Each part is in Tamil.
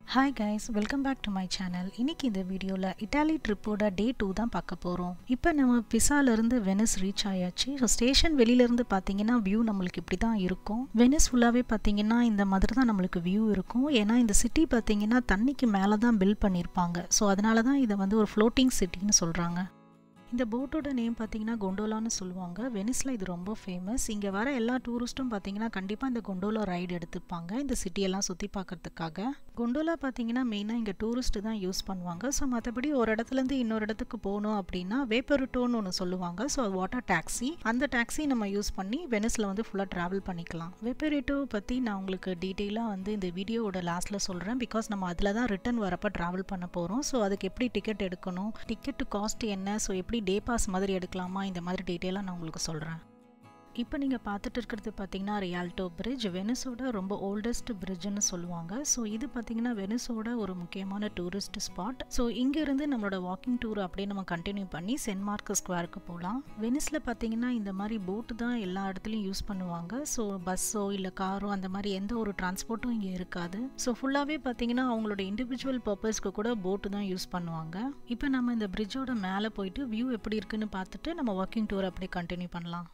hi guys welcome back to my channel இன்னைக்கு இந்த வீடியோவில் இட்டாலி ட்ரிப்போட டே டூ தான் பார்க்க போகிறோம் இப்போ நம்ம பிசாலேருந்து வெனிஸ் ரீச் ஆயாச்சு ஸோ ஸ்டேஷன் வெளியிலேருந்து பார்த்தீங்கன்னா வியூ நம்மளுக்கு இப்படி தான் இருக்கும் வெனிஸ் ஃபுல்லாகவே பார்த்தீங்கன்னா இந்த மாதிரி தான் நம்மளுக்கு வியூ இருக்கும் ஏன்னா இந்த சிட்டி பார்த்தீங்கன்னா தண்ணிக்கு மேலே தான் பில்ட் பண்ணியிருப்பாங்க ஸோ அதனால தான் இதை வந்து ஒரு ஃப்ளோட்டிங் சிட்டின்னு சொல்கிறாங்க இந்த போட்டோட நேம் பார்த்தீங்கன்னா கொண்டோலான்னு சொல்லுவாங்க வெனிஸில் இது ரொம்ப ஃபேமஸ் இங்கே வர எல்லா டூரிஸ்ட்டும் பார்த்தீங்கன்னா கண்டிப்பாக இந்த கொண்டோலா ரைடு எடுத்துப்பாங்க இந்த சிட்டியெல்லாம் சுற்றி பார்க்கறதுக்காக கொண்டோலா பார்த்தீங்கன்னா மெயினாக இங்கே டூரிஸ்ட்டு தான் யூஸ் பண்ணுவாங்க ஸோ மற்றபடி ஒரு இடத்துலேருந்து இன்னொரு இடத்துக்கு போகணும் அப்படின்னா வேப்பருட்டோன்னு ஒன்று சொல்லுவாங்க ஸோ வாட்டர் டாக்ஸி அந்த டாக்ஸி நம்ம யூஸ் பண்ணி வெனிஸில் வந்து ஃபுல்லாக ட்ராவல் பண்ணிக்கலாம் வேப்பரிட்டோ பற்றி நான் உங்களுக்கு டீட்டெயிலாக வந்து இந்த வீடியோவோட லாஸ்ட்டில் சொல்கிறேன் பிகாஸ் நம்ம அதில் தான் ரிட்டன் வரப்போ ட்ராவல் பண்ண போகிறோம் ஸோ அதுக்கு எப்படி டிக்கெட் எடுக்கணும் டிக்கெட்டு காஸ்ட் என்ன ஸோ எப்படி டே பாஸ் மாதிரி எடுக்கலாமா இந்த மாதிரி டீட்டெயிலாக நான் உங்களுக்கு சொல்கிறேன் இப்போ நீங்கள் பார்த்துட்டு இருக்கிறது பார்த்தீங்கன்னா ரியால்டோ பிரிட்ஜ் வெனிஸோட ரொம்ப ஓல்டஸ்ட் பிரிட்ஜ்னு சொல்லுவாங்க ஸோ இது பார்த்தீங்கன்னா வெனிஸோட ஒரு முக்கியமான டூரிஸ்ட் ஸ்பாட் ஸோ இங்கேருந்து நம்மளோட வாக்கிங் டூர் அப்படியே நம்ம கண்டினியூ பண்ணி சென்ட் மார்க் ஸ்கொயருக்கு போகலாம் வெனிஸில் பார்த்தீங்கன்னா இந்த மாதிரி போட்டு தான் எல்லா இடத்துலையும் யூஸ் பண்ணுவாங்க ஸோ பஸ்ஸோ இல்லை காரோ அந்த மாதிரி எந்த ஒரு டிரான்ஸ்போர்ட்டும் இங்கே இருக்காது ஸோ ஃபுல்லாகவே பார்த்தீங்கன்னா அவங்களோட இண்டிவிஜுவல் பர்பஸ்க்கு கூட போட்டு தான் யூஸ் பண்ணுவாங்க இப்போ நம்ம இந்த பிரிட்ஜோட மேலே போயிட்டு வியூ எப்படி இருக்குன்னு பார்த்துட்டு நம்ம வாக்கிங் டூர் அப்படியே கண்டினியூ பண்ணலாம்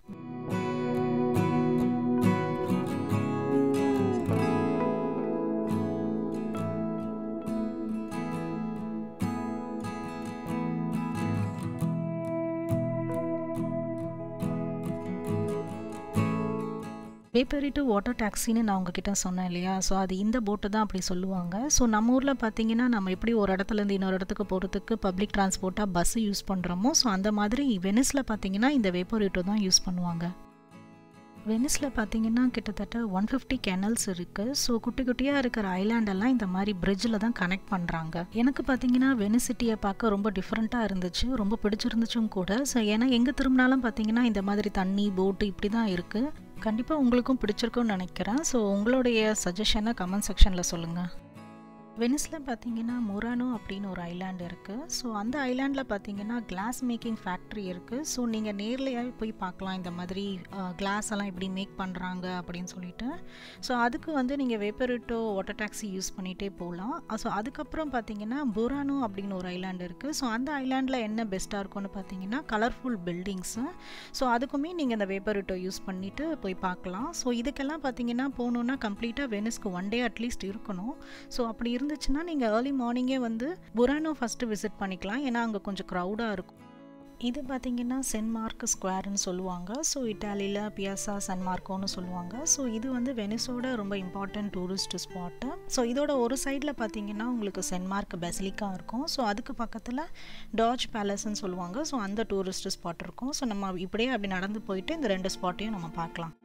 வேப்பரிட்டு வாட்டர் டாக்ஸின்னு நான் உங்ககிட்ட சொன்னேன் இல்லையா ஸோ அது இந்த போட்டு தான் அப்படி சொல்லுவாங்க ஸோ நம்ம ஊரில் பார்த்தீங்கன்னா நம்ம எப்படி ஒரு இடத்துலேருந்து இன்னொரு இடத்துக்கு போகிறதுக்கு பப்ளிக் டிரான்ஸ்போர்ட்டாக பஸ்ஸு யூஸ் பண்ணுறோமோ ஸோ அந்த மாதிரி வெனிஸில் பார்த்தீங்கன்னா இந்த வேப்பரிட்டோ தான் யூஸ் பண்ணுவாங்க வெனிஸில் பார்த்தீங்கன்னா கிட்டத்தட்ட ஒன் ஃபிஃப்டி கெனல்ஸ் இருக்குது ஸோ குட்டி குட்டியாக இருக்கிற ஐலாண்டெல்லாம் இந்த மாதிரி பிரிட்ஜில் தான் கனெக்ட் பண்ணுறாங்க எனக்கு பார்த்தீங்கன்னா வெனிஸ் சிட்டியை பார்க்க ரொம்ப டிஃப்ரெண்ட்டாக இருந்துச்சு ரொம்ப பிடிச்சிருந்துச்சும் கூட ஸோ ஏன்னா எங்கே திரும்பினாலும் பார்த்தீங்கன்னா இந்த மாதிரி தண்ணி போட்டு இப்படி தான் இருக்குது கண்டிப்பாக உங்களுக்கும் பிடிச்சிருக்கும்னு நினைக்கிறேன் ஸோ உங்களுடைய சஜஷனை கமெண்ட் செக்ஷனில் சொல்லுங்கள் வெனிஸில் பார்த்தீங்கன்னா மொரானோ அப்படின்னு ஒரு ஐலாண்ட் இருக்குது ஸோ அந்த ஐலாண்டில் பார்த்தீங்கன்னா கிளாஸ் மேக்கிங் ஃபேக்ட்ரி இருக்குது ஸோ நீங்கள் நேர்லையாகவே போய் பார்க்கலாம் இந்த மாதிரி கிளாஸ் எல்லாம் எப்படி மேக் பண்ணுறாங்க அப்படின்னு சொல்லிட்டு ஸோ அதுக்கு வந்து நீங்கள் வேப்பரிட்டோ வாட்டர் டாக்ஸி யூஸ் பண்ணிகிட்டே போகலாம் ஸோ அதுக்கப்புறம் பார்த்தீங்கன்னா பொரானோ அப்படின்னு ஒரு ஐலாண்ட் இருக்குது ஸோ அந்த ஐலாண்டில் என்ன பெஸ்ட்டாக இருக்கும்னு பார்த்தீங்கன்னா கலர்ஃபுல் பில்டிங்ஸு ஸோ அதுக்குமே நீங்கள் இந்த வேப்பரிட்டோ யூஸ் பண்ணிவிட்டு போய் பார்க்கலாம் ஸோ இதுக்கெல்லாம் பார்த்தீங்கன்னா போகணுன்னா கம்ப்ளீட்டாக வெனிஸ்க்கு ஒன் டே அட்லீஸ்ட் இருக்கணும் ஸோ அப்படி இருந்துச்சுன்னா நீங்கள் ஏர்லி மார்னிங்கே வந்து புரானோ ஃபஸ்ட்டு விசிட் பண்ணிக்கலாம் ஏன்னா அங்கே கொஞ்சம் க்ரௌடாக இருக்கும் இது பார்த்தீங்கன்னா சென்ட் மார்க் ஸ்கொயர்னு சொல்லுவாங்க ஸோ இட்டாலியில் பியாசா சென்ட் மார்க்கோன்னு சொல்லுவாங்க ஸோ இது வந்து வெனிஸோட ரொம்ப இம்பார்ட்டன்ட் டூரிஸ்ட் ஸ்பாட்டு ஸோ இதோட ஒரு சைடில் பார்த்தீங்கன்னா உங்களுக்கு சென்ட் மார்க் பெசிலிக்கா இருக்கும் ஸோ அதுக்கு பக்கத்தில் டாஜ் பேலஸ்ன்னு சொல்லுவாங்க ஸோ அந்த டூரிஸ்ட் ஸ்பாட் இருக்கும் ஸோ நம்ம இப்படியே அப்படி நடந்து போயிட்டு இந்த ரெண்டு ஸ்பாட்டையும் நம்ம பார்க்கலாம்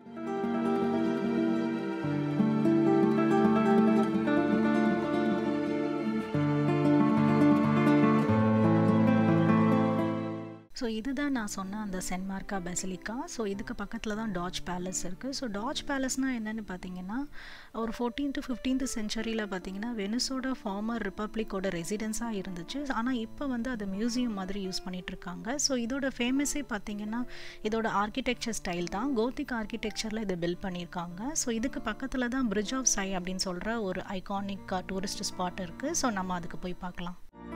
ஸோ இதுதான் நான் சொன்ன அந்த சென்ட் மார்க்கா பெசிலிக்கா ஸோ இதுக்கு பக்கத்தில் தான் டாஜ் பேலஸ் இருக்குது ஸோ டாஜ் பேலஸ்னால் என்னென்னு பார்த்தீங்கன்னா ஒரு ஃபோர்டீன் டு ஃபிஃப்டீன்த் சென்ச்சுரியில் பார்த்தீங்கன்னா வெனிஸோட ஃபார்மர் ரிப்பப்ளிக்கோட ரெசிடென்ஸாக இருந்துச்சு ஆனால் இப்போ வந்து அது மியூசியம் மாதிரி யூஸ் பண்ணிகிட்டு இருக்காங்க ஸோ இதோட ஃபேமஸே பார்த்தீங்கன்னா இதோட ஆர்கிடெக்சர் ஸ்டைல் தான் கோத்திக் ஆர்கிடெக்சரில் இதை பில்ட் பண்ணியிருக்காங்க ஸோ இதுக்கு பக்கத்தில் தான் பிரிட்ஜ் ஆஃப் சை அப்படின்னு சொல்கிற ஒரு ஐகானிக் டூரிஸ்ட் ஸ்பாட் இருக்குது ஸோ நம்ம அதுக்கு போய் பார்க்கலாம்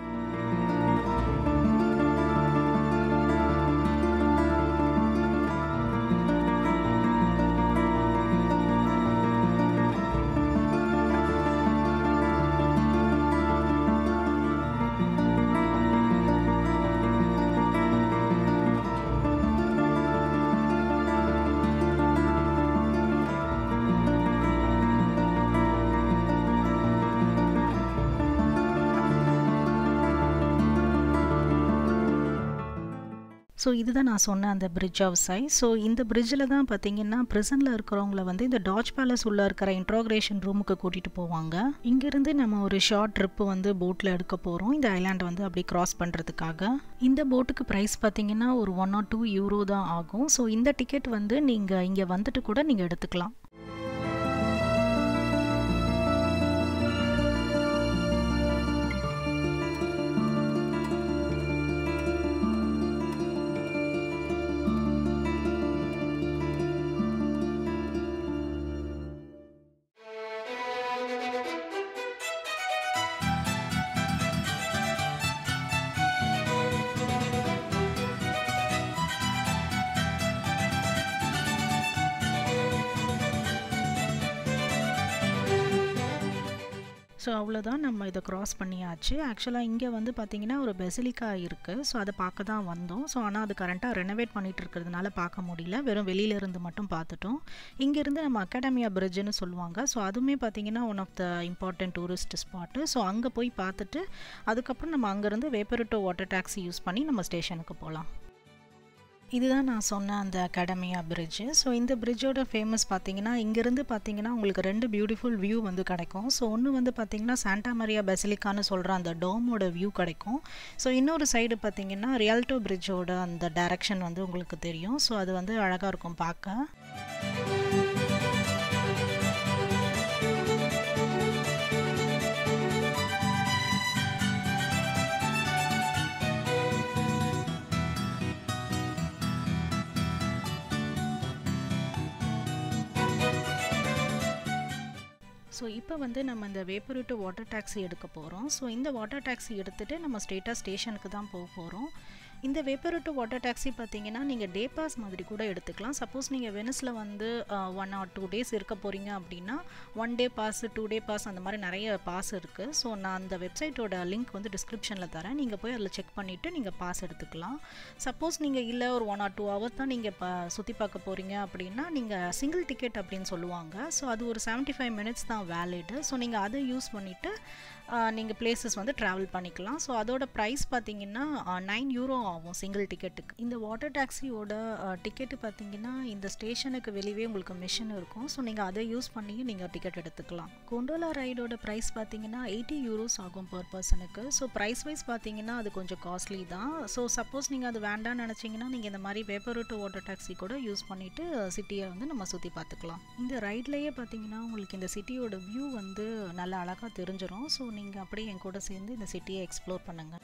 ஸோ இதுதான் நான் சொன்ன அந்த பிரிட்ஜ் ஆஃப் சை ஸோ இந்த பிரிட்ஜில் தான் பார்த்தீங்கன்னா ப்ரிசனில் இருக்கிறவங்கள வந்து இந்த டாஜ் பேலஸ் உள்ளே இருக்கிற இன்ட்ரோக்ரேஷன் ரூமுக்கு கூட்டிகிட்டு போவாங்க இங்கேருந்து நம்ம ஒரு ஷார்ட் ட்ரிப்பு வந்து போட்டில் எடுக்க போகிறோம் இந்த ஐலாண்டை வந்து அப்படி கிராஸ் பண்ணுறதுக்காக இந்த போட்டுக்கு ப்ரைஸ் பார்த்தீங்கன்னா ஒரு ஒன் ஆர் டூ யூரோ தான் ஆகும் ஸோ இந்த டிக்கெட் வந்து நீங்கள் இங்கே வந்துட்டு கூட நீங்கள் எடுத்துக்கலாம் ஸோ அவ்வளோதான் நம்ம இதை க்ராஸ் பண்ணியாச்சு ஆக்சுவலாக இங்கே வந்து பார்த்திங்கன்னா ஒரு பெசிலிக்கா இருக்குது ஸோ அதை பார்க்க தான் வந்தோம் ஸோ ஆனால் அது கரண்ட்டாக ரெனோவேட் பண்ணிகிட்டு இருக்கிறதுனால பார்க்க முடியல வெறும் வெளியிலேருந்து மட்டும் பார்த்துட்டோம் இங்கேருந்து நம்ம அகாடமியா பிரிட்ஜுன்னு சொல்லுவாங்க ஸோ அதுவுமே பார்த்திங்கன்னா one of the important tourist spot so அங்கே போய் பார்த்துட்டு அதுக்கப்புறம் நம்ம அங்கேருந்து வேப்பரிட்டோ வாட்டர் டாக்ஸி யூஸ் பண்ணி நம்ம ஸ்டேஷனுக்கு போகலாம் இதுதான் நான் சொன்ன அந்த அகாடமியா பிரிட்ஜு ஸோ இந்த பிரிட்ஜோட ஃபேமஸ் பார்த்தீங்கன்னா இங்கேருந்து பார்த்தீங்கன்னா உங்களுக்கு ரெண்டு பியூட்டிஃபுல் வியூ வந்து கிடைக்கும் ஸோ ஒன்று வந்து பார்த்தீங்கன்னா சாண்டா மரியா பெசிலிக்கான்னு சொல்கிற அந்த டோமோட வியூ கிடைக்கும் ஸோ இன்னொரு சைடு பார்த்தீங்கன்னா ரியால்டோ பிரிட்ஜோட அந்த டைரக்ஷன் வந்து உங்களுக்கு தெரியும் ஸோ அது வந்து அழகாக இருக்கும் பார்க்க ஸோ இப்போ வந்து நம்ம இந்த வேப்பரிட்டு வாட்டர் டாக்ஸி எடுக்க போகிறோம் ஸோ இந்த வாட்டர் டாக்ஸி எடுத்துகிட்டு நம்ம ஸ்ட்ரெயிட்டாக ஸ்டேஷனுக்கு தான் போக போகிறோம் இந்த வேப்பரிட்டு வாட்டர் டாக்ஸி பார்த்தீங்கன்னா நீங்கள் டே பாஸ் மாதிரி கூட எடுத்துக்கலாம் சப்போஸ் நீங்கள் வெனிஸில் வந்து ஒன் ஆர் டூ டேஸ் இருக்க போகிறீங்க அப்படின்னா one day pass two day pass அந்த மாதிரி நிறைய பாஸ் இருக்குது ஸோ நான் அந்த வெப்சைட்டோட லிங்க் வந்து டிஸ்கிரிப்ஷனில் தரேன் நீங்கள் போய் அதில் செக் பண்ணிவிட்டு நீங்கள் பாஸ் எடுத்துக்கலாம் சப்போஸ் நீங்கள் இல்லை ஒரு ஒன் ஆர் டூ ஹவர்ஸ் தான் நீங்கள் இப்போ சுற்றி பார்க்க போகிறீங்க அப்படின்னா நீங்கள் சிங்கிள் டிக்கெட் அப்படின்னு சொல்லுவாங்க ஸோ அது ஒரு செவன்ட்டி ஃபைவ் மினிட்ஸ் தான் வேலிடு ஸோ நீங்கள் அதை யூஸ் பண்ணிவிட்டு நீங்கள் பிளேசஸ் வந்து ட்ராவல் பண்ணிக்கலாம் ஸோ அதோட ப்ரைஸ் பார்த்தீங்கன்னா நைன் யூரோ ஆகும் சிங்கிள் டிக்கெட்டுக்கு இந்த வாட்டர் டாக்ஸியோட டிக்கெட்டு பார்த்தீங்கன்னா இந்த ஸ்டேஷனுக்கு வெளியே உங்களுக்கு மிஷின் இருக்கும் ஸோ நீங்கள் அதை யூஸ் பண்ணி நீங்கள் டிக்கெட் எடுத்துக்கலாம் கொண்டோலா ரைடோட ப்ரைஸ் பார்த்தீங்கன்னா எயிட்டி யூரோஸ் ஆகும் பர் பர்சனுக்கு ஸோ ப்ரைஸ் வைஸ் பார்த்தீங்கன்னா அது கொஞ்சம் காஸ்ட்லி தான் ஸோ சப்போஸ் நீங்கள் அது வேண்டாம்னு நினச்சிங்கன்னா நீங்கள் இந்த மாதிரி பேப்பர் டு வாட்டர் டாக்ஸி கூட யூஸ் பண்ணிவிட்டு சிட்டியை வந்து நம்ம சுற்றி பார்த்துக்கலாம் இந்த ரைட்லேயே பார்த்தீங்கன்னா உங்களுக்கு இந்த சிட்டியோட வியூ வந்து நல்லா அழகாக தெரிஞ்சிடும் ஸோ நீங்கள் அப்படியே என் கூட சேர்ந்து இந்த சிட்டியை எக்ஸ்ப்ளோர் பண்ணுங்கள்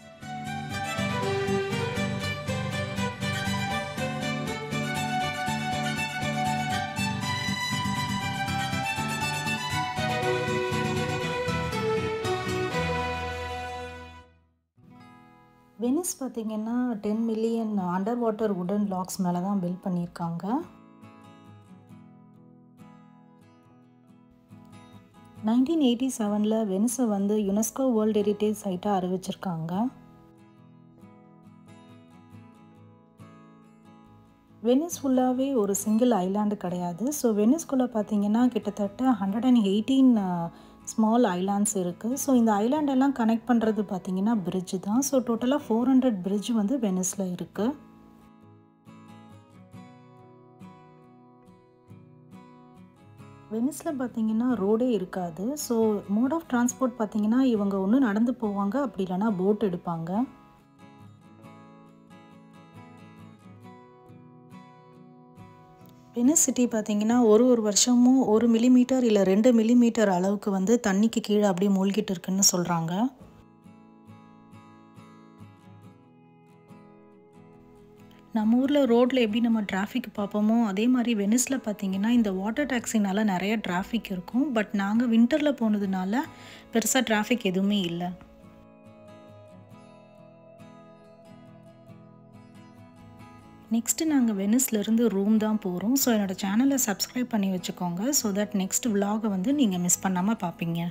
வெனிஸ் பார்த்திங்கன்னா டென் மில்லியன் அண்டர் வாட்டர் உடன் லாக்ஸ் மேலே தான் பில்ட் பண்ணியிருக்காங்க நைன்டீன் எயிட்டி செவனில் வெனிஸை வந்து யுனெஸ்கோ வேர்ல்டு ஹெரிட்டேஜ் சைட்டாக அறிவிச்சிருக்காங்க வெனிஸ் ஃபுல்லாகவே ஒரு சிங்கிள் ஐலாண்டு கிடையாது ஸோ வெனிஸ்குள்ளே பார்த்தீங்கன்னா கிட்டத்தட்ட hundred and eighteen small islands இருக்குது ஸோ இந்த ஐலாண்டெல்லாம் கனெக்ட் பண்ணுறது பார்த்தீங்கன்னா பிரிட்ஜ் தான் ஸோ டோட்டலாக ஃபோர் ஹண்ட்ரட் பிரிட்ஜ் வந்து வெனிஸில் இருக்குது வெனிஸில் பார்த்தீங்கன்னா ரோடே இருக்காது ஸோ மோட் ஆஃப் டிரான்ஸ்போர்ட் பார்த்தீங்கன்னா இவங்க ஒன்று நடந்து போவாங்க அப்படி இல்லைனா போட் எடுப்பாங்க வெனிஸ் சிட்டி பார்த்தீங்கன்னா ஒரு ஒரு வருஷமும் ஒரு மில்லிமீட்டர் இல்லை ரெண்டு மில்லிமீட்டர் அளவுக்கு வந்து தண்ணிக்கு கீழே அப்படியே மூழ்கிட்டு இருக்குன்னு சொல்கிறாங்க நம்ம ஊரில் ரோட்டில் எப்படி நம்ம டிராஃபிக் பார்ப்போமோ அதே மாதிரி வெனிஸில் பார்த்தீங்கன்னா இந்த வாட்டர் டாக்ஸினால நிறைய டிராஃபிக் இருக்கும் பட் நாங்கள் வின்டரில் போனதுனால பெருசாக டிராஃபிக் எதுவுமே இல்லை நெக்ஸ்ட்டு நாங்கள் வெனிஸ்லேருந்து ரூம் தான் போகிறோம் ஸோ என்னோடய சேனலை சப்ஸ்கிரைப் பண்ணி வச்சுக்கோங்க ஸோ தட் நெக்ஸ்ட் விலாகை வந்து நீங்கள் மிஸ் பண்ணாமல் பார்ப்பீங்க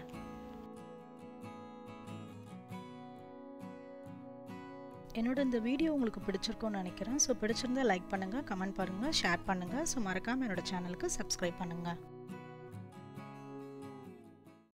என்னோட இந்த வீடியோ உங்களுக்கு பிடிச்சிருக்கும்னு நினைக்கிறேன் ஸோ பிடிச்சிருந்தா லைக் பண்ணுங்கள் கமெண்ட் பண்ணுங்கள் ஷேர் பண்ணுங்கள் ஸோ மறக்காமல் என்னோடய சேனலுக்கு சப்ஸ்கிரைப் பண்ணுங்கள்